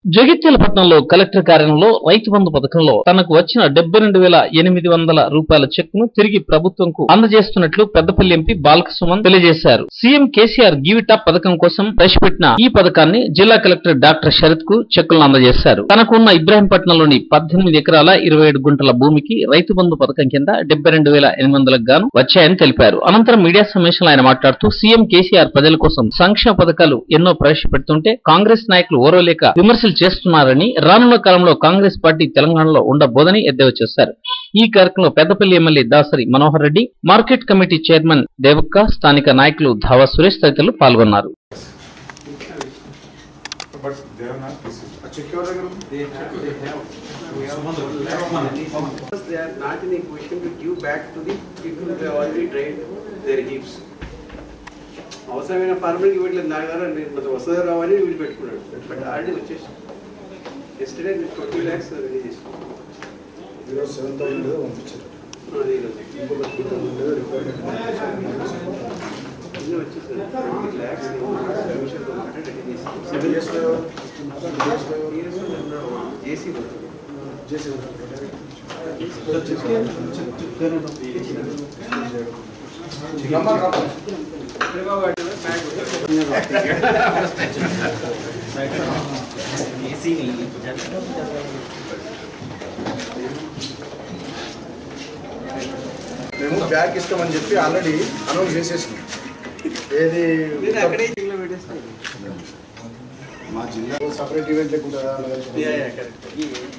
జగిత్యాల పట్టణంలో కలెక్టర్ కార్యాలయంలో రైతు బంధు పథకంలో తనకు వచ్చిన డెబ్బై రెండు వేల ఎనిమిది వందల రూపాయల చెక్ ను తిరిగి ప్రభుత్వంకు అందజేస్తున్నట్లు పెద్దపల్లి ఎంపీ బాలకసుమన్ తెలియజేశారు సీఎం కేసీఆర్ గివిటా పథకం కోసం ప్రవేశపెట్టిన ఈ పథకాన్ని జిల్లా కలెక్టర్ డాక్టర్ శరత్ కు చెక్కులను అందజేశారు తనకు ఉన్న ఇబ్రాహీంపట్నంలోని పద్దెనిమిది ఎకరాల ఇరవై ఏడు గుంటల భూమికి రైతు బంధు పథకం కింద డెబ్బై రెండు వేల ఎనిమిది వందలకు గాను వచ్చాయని తెలిపారు అనంతరం మీడియా సమావేశంలో ఆయన మాట్లాడుతూ సీఎం కేసీఆర్ ప్రజల కోసం సంక్షేమ పథకాలు ఎన్నో ప్రవేశపెడుతుంటే కాంగ్రెస్ నాయకులు ఓర్వలేక విమర్శలు చేస్తున్నారని రానున్న కాలంలో కాంగ్రెస్ పార్టీ తెలంగాణలో ఉండబోదని ఎద్దేవా చేశారు ఈ కార్యక్రమంలో Peddapalli MLA Dasari Manohar Reddy market committee chairman Devakka స్థానిక నాయకులు ధావా సురేష్ తదితరులు పాల్గొన్నారు But they are not received. check your దగ్గర ఉంది? They have, they have, we have Because they are not in a position to give back to the people who have already drained their heaps. అవసరమైన ఫార్మర్కి ఇవ్వట్లేదు నాకు దగ్గర నేను కొంచెం వస్తుందో రావని వీళ్ళు పెట్టుకున్నాడు బట్ ఆల్రెడీ వచ్చేసి ఎస్టర్డే ట్వంటీ ల్యాక్స్ రిలీజ్ చేసుకున్నాను ఈరోజు సెవెన్ థౌసండ్ ఏదో పంపించారు అది ఈరోజు ఇంకొక త్రీ థౌసండ్ ఏదో రిక్వైర్మెంట్ అన్నీ వచ్చేసారు twenty lakhs seven years JC చేసి రమ్మని రమ్మని మేము బ్యాగ్ ఇస్తామని చెప్పి ఆల్రెడీ అనౌన్స్ చేసేసినాం ఏది నేను అక్కడే ఇంట్లో పెట్టేస్తాను మా జిల్లా సపరేట్ ఈవెంట్ లేకుండా యా యా కరెక్ట్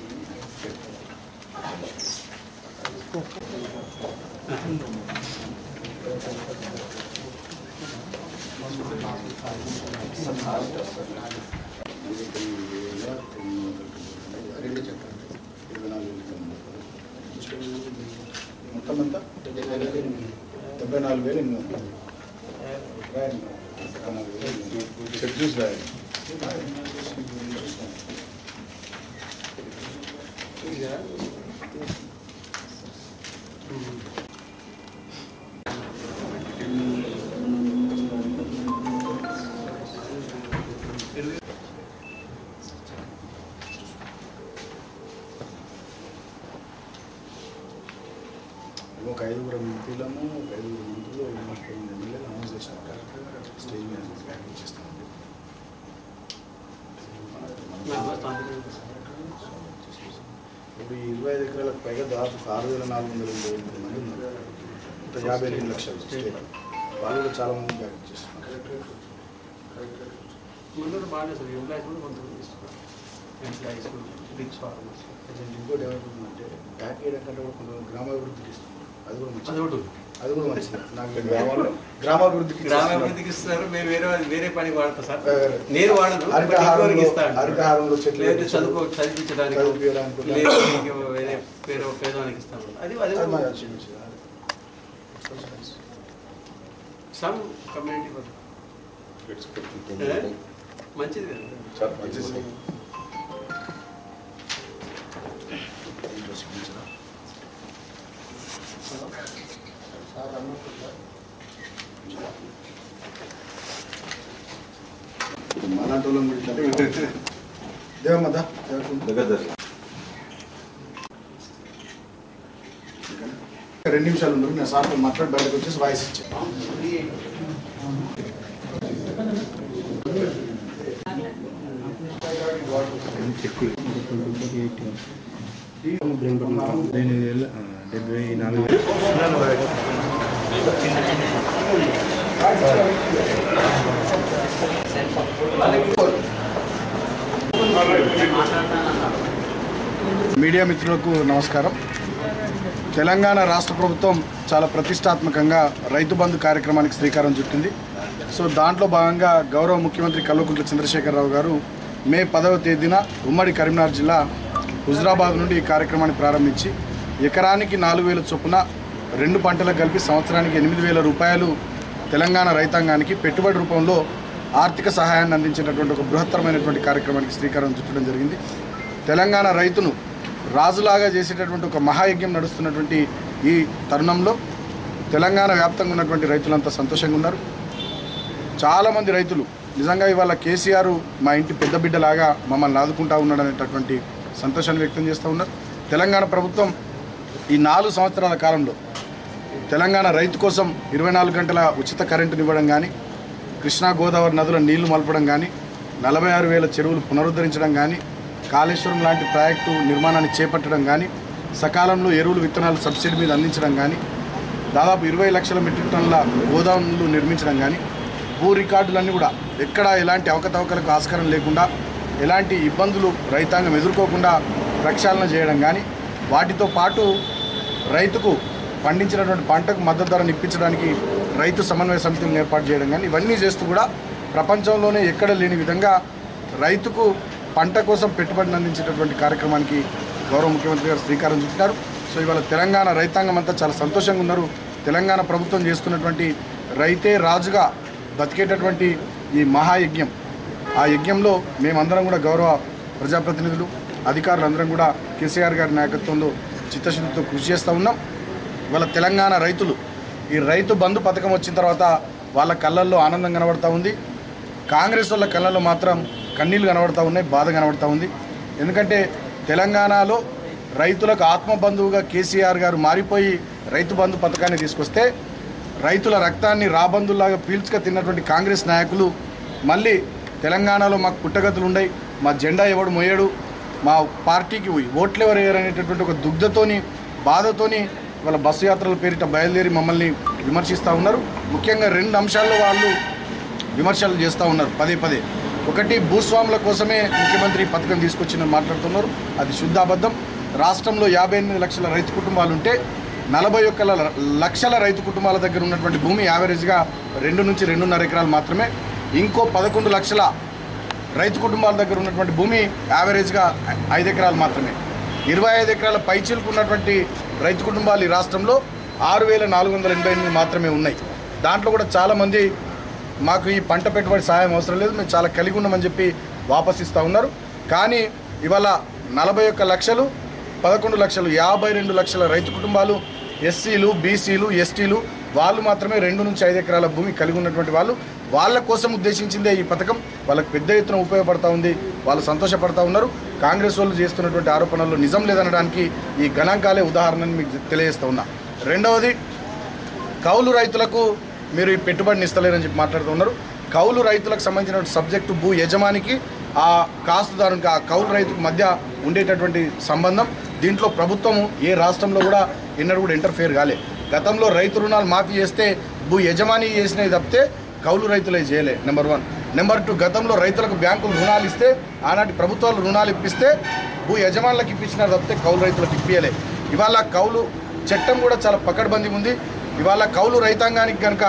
రెండు చెప్పండి ఇరవై నాలుగు మొత్తం అంతా డెబ్బై నాలుగు వేలు ఎనిమిది వందలు రాయండి. డెబ్బై నాలుగు వేలు ఎనిమిది వందలు. చెక్ చూసి రాయండి. ఒక ఐదుగురు ఎంపీలను ఒక ఐదుగురు మంత్రులు ముప్పై ఎనిమిది ఎమ్మెల్యేలు అనౌన్స్ చేసినారు స్టేజ్ మీద బ్యాక్ ఇచ్చేస్తామండి ఇప్పుడు ఈ ఇరవై ఐదు ఎకరాలకు పైగా దాదాపు ఆరు వేల నాలుగు వందల ఎనభై ఎనిమిది మంది ఉన్నారు ఇంత యాభై రెండు లక్షలు స్టేట్ వాళ్ళు కూడా చాలా మంది బ్యాక్ ఇచ్చేస్తున్నారు ముందు బాగానే సార్ ఎంప్లాయీస్ కూడా కొంతమంది ఇస్తున్నారు ఎంప్లాయీస్ బిగ్ ఫార్మర్స్ ఇంకోటి ఏమవుతుందంటే బ్యాక్ వేయడం కంటే కూడా కొంత గ్రామాభివృద్ధికి ఇస్తున్నారు అది కూడా మంచిది అది ఒకటి ఉంది. అది కూడా మంచిది నాకు గ్రామాల్లో గ్రామాభివృద్ధికి ఇచ్చేస్తున్నారు. గ్రామాభివృద్ధికి ఇస్తున్నారు మేము వేరే వేరే పని వాడతాం సార్ వేరే. నేను వాడను బట్ హరితహారంలో- ఇంకోరికి ఇస్తా అంటున్నాను. హరితహారంలో చెట్లు లేదు పెట్టించు. చదువుకో చదివించడానికి చదివించడానికి. లేదు ఇంకో వేరే పేరు పేదవానికి ఇస్తాను అది అది అది మాకు మంచిది, మంచిది. Some community work It's good. మంచిది కదా చాలా మంచిది. దీంట్లో చూపించరా? ఇప్పుడు మాలాంటి వాళ్ళం కూడా ఇట్లా దేవమ్మదా రెండు నిమిషాలు ఉండరు నేను సార్ మాట్లాడి బయటకు వచ్చేసి వాయిస్ ఇచ్చాను డెబ్బై నాలుగు వేలు మీడియా మిత్రులకు నమస్కారం తెలంగాణ రాష్ట్ర ప్రభుత్వం చాలా ప్రతిష్టాత్మకంగా రైతు బంధు కార్యక్రమానికి శ్రీకారం చుట్టింది సో దాంట్లో భాగంగా గౌరవ ముఖ్యమంత్రి కల్వకుంట్ల చంద్రశేఖరరావు గారు మే పదవ తేదీన ఉమ్మడి కరీంనగర్ జిల్లా హుజరాబాద్ నుండి ఈ కార్యక్రమాన్ని ప్రారంభించి ఎకరానికి నాలుగు వేల చొప్పున రెండు పంటలకు కలిపి సంవత్సరానికి ఎనిమిది వేల రూపాయలు తెలంగాణ రైతాంగానికి పెట్టుబడి రూపంలో ఆర్థిక సహాయాన్ని అందించేటటువంటి ఒక బృహత్తరమైనటువంటి కార్యక్రమానికి శ్రీకారం చుట్టడం జరిగింది తెలంగాణ రైతును రాజులాగా చేసేటటువంటి ఒక మహాయజ్ఞం నడుస్తున్నటువంటి ఈ తరుణంలో తెలంగాణ వ్యాప్తంగా ఉన్నటువంటి రైతులంతా సంతోషంగా ఉన్నారు చాలామంది రైతులు నిజంగా ఇవాళ కేసీఆర్ మా ఇంటి పెద్ద బిడ్డలాగా మమ్మల్ని ఆదుకుంటా ఉన్నాడు అనేటటువంటి సంతోషాన్ని వ్యక్తం చేస్తూ ఉన్నారు తెలంగాణ ప్రభుత్వం ఈ నాలుగు సంవత్సరాల కాలంలో తెలంగాణ రైతు కోసం ఇరవై నాలుగు గంటల ఉచిత కరెంటుని ఇవ్వడం కానీ కృష్ణా గోదావరి నదుల నీళ్లు మలపడం కానీ నలభై ఆరు వేల చెరువులు పునరుద్ధరించడం కానీ కాళేశ్వరం లాంటి ప్రాజెక్టు నిర్మాణాన్ని చేపట్టడం కానీ సకాలంలో ఎరువులు విత్తనాలు సబ్సిడీ మీద అందించడం కానీ దాదాపు ఇరవై లక్షల మెట్రిక్ టన్నుల గోదాములు నిర్మించడం కానీ భూ రికార్డులన్నీ కూడా ఎక్కడ ఎలాంటి అవకతవకలకు ఆస్కారం లేకుండా ఎలాంటి ఇబ్బందులు రైతాంగం ఎదుర్కోకుండా ప్రక్షాళన చేయడం కానీ వాటితో పాటు రైతుకు పండించినటువంటి పంటకు మద్దతు ధరను ఇప్పించడానికి రైతు సమన్వయ సమితిని ఏర్పాటు చేయడం కానీ ఇవన్నీ చేస్తూ కూడా ప్రపంచంలోనే ఎక్కడ లేని విధంగా రైతుకు పంట కోసం పెట్టుబడిని అందించేటటువంటి కార్యక్రమానికి గౌరవ ముఖ్యమంత్రి గారు శ్రీకారం చుట్టారు సో ఇవాళ తెలంగాణ రైతాంగం అంతా చాలా సంతోషంగా ఉన్నారు తెలంగాణ ప్రభుత్వం చేస్తున్నటువంటి రైతే రాజుగా బతికేటటువంటి ఈ మహాయజ్ఞం ఆ యజ్ఞంలో మేమందరం కూడా గౌరవ ప్రజాప్రతినిధులు అధికారులు అందరం కూడా కేసీఆర్ గారి నాయకత్వంలో చిత్తశుద్ధితో కృషి చేస్తూ ఉన్నాం ఇవాళ తెలంగాణ రైతులు ఈ రైతు బంధు పథకం వచ్చిన తర్వాత వాళ్ళ కళ్ళల్లో ఆనందం కనబడతా ఉంది కాంగ్రెస్ వాళ్ళ కళ్ళల్లో మాత్రం కన్నీళ్ళు కనబడతా ఉన్నాయి బాధ కనబడతా ఉంది ఎందుకంటే తెలంగాణలో రైతులకు ఆత్మబంధువుగా కేసీఆర్ గారు మారిపోయి రైతు బంధు పథకాన్ని తీసుకొస్తే రైతుల రక్తాన్ని రాబందుల్లాగా పీల్చుక తిన్నటువంటి కాంగ్రెస్ నాయకులు మళ్ళీ తెలంగాణలో మాకు పుట్టగతులు ఉన్నాయి మా జెండా ఎవడు మోయడు మా పార్టీకి ఓట్లు ఎవరు వేయరు అనేటటువంటి ఒక దుగ్ధతోని బాధతోని వాళ్ళ బస్సు యాత్రల పేరిట బయలుదేరి మమ్మల్ని విమర్శిస్తూ ఉన్నారు ముఖ్యంగా రెండు అంశాల్లో వాళ్ళు విమర్శలు చేస్తూ ఉన్నారు పదే పదే ఒకటి భూస్వాముల కోసమే ముఖ్యమంత్రి ఈ పథకం తీసుకొచ్చిందని మాట్లాడుతున్నారు అది శుద్ధ అబద్ధం రాష్ట్రంలో యాభై ఎనిమిది లక్షల రైతు కుటుంబాలు ఉంటే నలభై ఒక్క ల- లక్షల రైతు కుటుంబాల దగ్గర ఉన్నటువంటి భూమి యావరేజ్గా రెండు నుంచి రెండున్నర ఎకరాలు మాత్రమే ఇంకో పదకొండు లక్షల రైతు కుటుంబాల దగ్గర ఉన్నటువంటి భూమి యావరేజ్గా ఐదు ఎకరాలు మాత్రమే ఇరవై ఐదు ఎకరాల పైచీలకు ఉన్నటువంటి రైతు కుటుంబాలు ఈ రాష్ట్రంలో ఆరు వేల నాలుగు వందల ఎనభై ఎనిమిది మాత్రమే ఉన్నాయి దాంట్లో కూడా చాలామంది మాకు ఈ పంట పెట్టుబడి సహాయం అవసరం లేదు మేము చాలా కలిగి ఉన్నామని చెప్పి వాపస్ ఇస్తూ ఉన్నారు కానీ ఇవాళ నలభై ఒక్క లక్షలు పదకొండు లక్షలు యాభై రెండు లక్షల రైతు కుటుంబాలు ఎస్సీలు బీసీలు ఎస్టీలు వాళ్ళు మాత్రమే రెండు నుంచి ఐదు ఎకరాల భూమి కలిగి ఉన్నటువంటి వాళ్ళు వాళ్ళ కోసం ఉద్దేశించిందే ఈ పథకం వాళ్ళకి పెద్ద ఎత్తున ఉపయోగపడతా ఉంది వాళ్ళు సంతోషపడతా ఉన్నారు కాంగ్రెస్ వాళ్ళు చేస్తున్నటువంటి ఆరోపణల్లో నిజం లేదనడానికి ఈ గణాంకాలే ఉదాహరణని మీకు తెలియజేస్తా ఉన్నా రెండవది కౌలు రైతులకు మీరు ఈ పెట్టుబడిని ఇస్తలేరని చెప్పి మాట్లాడుతూ ఉన్నారు కౌలు రైతులకు సంబంధించిన సబ్జెక్టు భూ యజమానికి ఆ కాస్తుదారునికి ఆ కౌలు రైతుకు మధ్య ఉండేటటువంటి సంబంధం దీంట్లో ప్రభుత్వము ఏ రాష్ట్రంలో కూడా ఎన్నడూ కూడా ఇంటర్ఫియర్ కాలే గతంలో రైతు రుణాలు మాఫీ చేస్తే భూ యజమాని చేసినవి తప్పితే కౌలు రైతులే చేయలే నెంబర్ వన్ నెంబర్ టూ గతంలో రైతులకు బ్యాంకులు రుణాలు ఇస్తే ఆనాటి ప్రభుత్వాలు రుణాలు ఇప్పిస్తే భూ యజమానులకు ఇప్పించినారు తప్పితే కౌలు రైతులకు ఇప్పియలే ఇవాళ కౌలు చట్టం కూడా చాలా పకడ్బందీ ఉంది ఇవాళ కౌలు రైతాంగానికి కనుక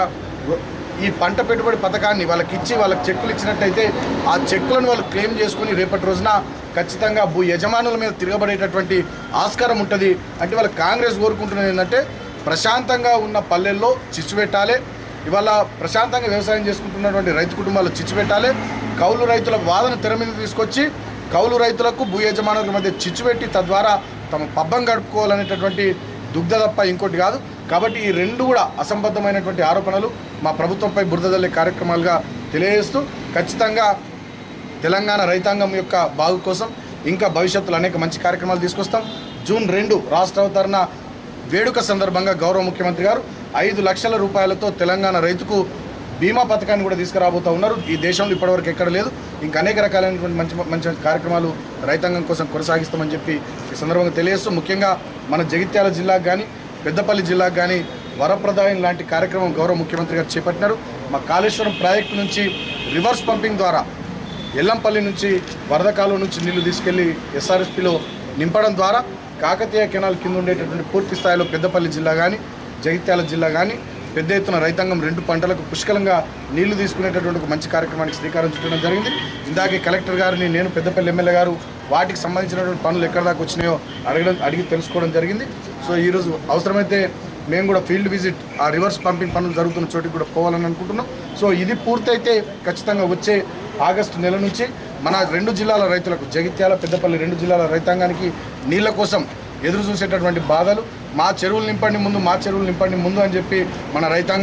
ఈ పంట పెట్టుబడి పథకాన్ని వాళ్ళకి ఇచ్చి వాళ్ళకి చెక్కులు ఇచ్చినట్టయితే ఆ చెక్కులను వాళ్ళు క్లెయిమ్ చేసుకుని రేపటి రోజున ఖచ్చితంగా భూ యజమానుల మీద తిరగబడేటటువంటి ఆస్కారం ఉంటుంది అంటే వాళ్ళ కాంగ్రెస్ కోరుకుంటున్నది ఏంటంటే ప్రశాంతంగా ఉన్న పల్లెల్లో చిచ్చు పెట్టాలి ఇవాళ ప్రశాంతంగా వ్యవసాయం చేసుకుంటున్నటువంటి రైతు కుటుంబాలు చిచ్చు పెట్టాలి కౌలు రైతుల వాదన తెర మీద తీసుకొచ్చి కౌలు రైతులకు భూ యజమానుల మధ్య చిచ్చు పెట్టి తద్వారా తమ పబ్బం గడుపుకోవాలనేటటువంటి దుగ్ధ తప్ప ఇంకోటి కాదు కాబట్టి ఈ రెండు కూడా అసంబద్ధమైనటువంటి ఆరోపణలు మా ప్రభుత్వంపై బురద జల్లే కార్యక్రమాలుగా తెలియజేస్తూ ఖచ్చితంగా తెలంగాణ రైతాంగం యొక్క బాగు కోసం ఇంకా భవిష్యత్తులో అనేక మంచి కార్యక్రమాలు తీసుకొస్తాం జూన్ రెండు రాష్ట్ర అవతరణ వేడుక సందర్భంగా గౌరవ ముఖ్యమంత్రి గారు ఐదు లక్షల రూపాయలతో తెలంగాణ రైతుకు బీమా పథకాన్ని కూడా తీసుకురాబోతూ ఉన్నారు ఈ దేశంలో ఇప్పటివరకు ఎక్కడ లేదు ఇంకా అనేక రకాలైనటువంటి మంచి మంచి కార్యక్రమాలు రైతాంగం కోసం కొనసాగిస్తామని చెప్పి ఈ సందర్భంగా తెలియజేస్తూ ముఖ్యంగా మన జగిత్యాల జిల్లాకు కానీ పెద్దపల్లి జిల్లాకు కానీ వరప్రదాయం లాంటి కార్యక్రమం గౌరవ ముఖ్యమంత్రి గారు చేపట్టినారు మా కాళేశ్వరం ప్రాజెక్టు నుంచి రివర్స్ పంపింగ్ ద్వారా ఎల్లంపల్లి నుంచి వరద కాలువ నుంచి నీళ్లు తీసుకెళ్లి ఎస్ఆర్ఎస్పిలో నింపడం ద్వారా కాకతీయ కెనాల్ కింద ఉండేటటువంటి పూర్తి స్థాయిలో పెద్దపల్లి జిల్లా కానీ జగిత్యాల జిల్లా కానీ పెద్ద ఎత్తున రైతాంగం రెండు పంటలకు పుష్కలంగా నీళ్లు తీసుకునేటటువంటి ఒక మంచి కార్యక్రమానికి శ్రీకారం చుట్టడం జరిగింది ఇందాకే కలెక్టర్ గారిని నేను పెద్దపల్లి ఎమ్మెల్యే గారు వాటికి సంబంధించినటువంటి పనులు ఎక్కడ దాకా వచ్చినాయో అడగడం అడిగి తెలుసుకోవడం జరిగింది సో ఈరోజు అవసరమైతే మేము కూడా ఫీల్డ్ విజిట్ ఆ రివర్స్ పంపింగ్ పనులు జరుగుతున్న చోటికి కూడా పోవాలని అనుకుంటున్నాం సో ఇది పూర్తయితే ఖచ్చితంగా వచ్చే ఆగస్టు నెల నుంచి మన రెండు జిల్లాల రైతులకు జగిత్యాల పెద్దపల్లి రెండు జిల్లాల రైతాంగానికి నీళ్ల కోసం ఎదురు చూసేటటువంటి బాధలు మా చెరువులు నింపండి ముందు మా చెరువులు నింపండి ముందు అని చెప్పి మన రైతాంగం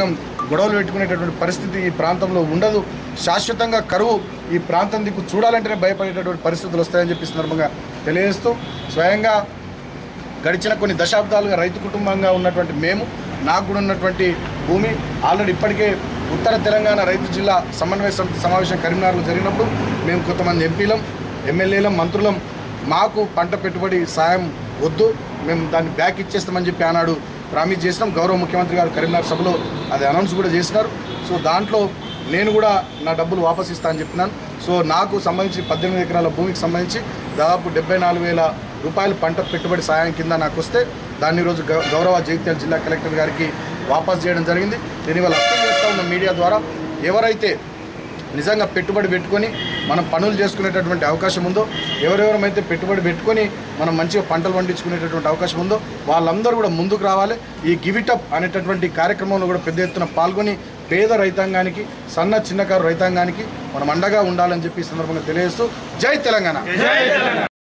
గొడవలు పెట్టుకునేటటువంటి పరిస్థితి ఈ ప్రాంతంలో ఉండదు శాశ్వతంగా కరువు ఈ ప్రాంతం దిక్కు చూడాలంటేనే భయపడేటటువంటి పరిస్థితులు వస్తాయని చెప్పి ఈ సందర్భంగా తెలియజేస్తూ స్వయంగా గడిచిన కొన్ని దశాబ్దాలుగా రైతు కుటుంబంగా ఉన్నటువంటి మేము నాకు కూడా ఉన్నటువంటి భూమి ఆల్రెడీ ఇప్పటికే ఉత్తర తెలంగాణ రైతు జిల్లా సమన్వయ సమితి సమావేశం కరీంనగర్లో జరిగినప్పుడు మేము కొంతమంది ఎంపీలం ఎమ్మెల్యేలం మంత్రులం మాకు పంట పెట్టుబడి సాయం వద్దు మేము దాన్ని బ్యాక్ ఇచ్చేస్తామని చెప్పి ఆనాడు ప్రామిస్ చేసినాం గౌరవ ముఖ్యమంత్రి గారు కరీంనగర్ సభలో అది అనౌన్స్ కూడా చేసినారు సో దాంట్లో నేను కూడా నా డబ్బులు వాపస్ ఇస్తా అని చెప్పినాను సో నాకు సంబంధించి పద్దెనిమిది ఎకరాల భూమికి సంబంధించి దాదాపు డెబ్బై నాలుగు వేల రూపాయలు పంట పెట్టుబడి సాయం కింద నాకు వస్తే దాన్ని ఈరోజు గౌ- గౌరవ జగిత్యాల జిల్లా కలెక్టర్ గారికి వాపస్ చేయడం జరిగింది నేను ఇవాళ అర్థం చేస్తా ఉన్న మీడియా ద్వారా ఎవరైతే నిజంగా పెట్టుబడి పెట్టుకొని మనం పనులు చేసుకునేటటువంటి అవకాశం ఉందో ఎవరెవరమైతే పెట్టుబడి పెట్టుకొని మనం మంచిగా పంటలు పండించుకునేటటువంటి అవకాశం ఉందో వాళ్ళందరూ కూడా ముందుకు రావాలి ఈ గివిటప్ అనేటటువంటి కార్యక్రమంలో కూడా పెద్ద ఎత్తున పాల్గొని పేద రైతాంగానికి సన్న చిన్నకారు రైతాంగానికి మనం అండగా ఉండాలని చెప్పి ఈ సందర్భంగా తెలియజేస్తూ జై తెలంగాణ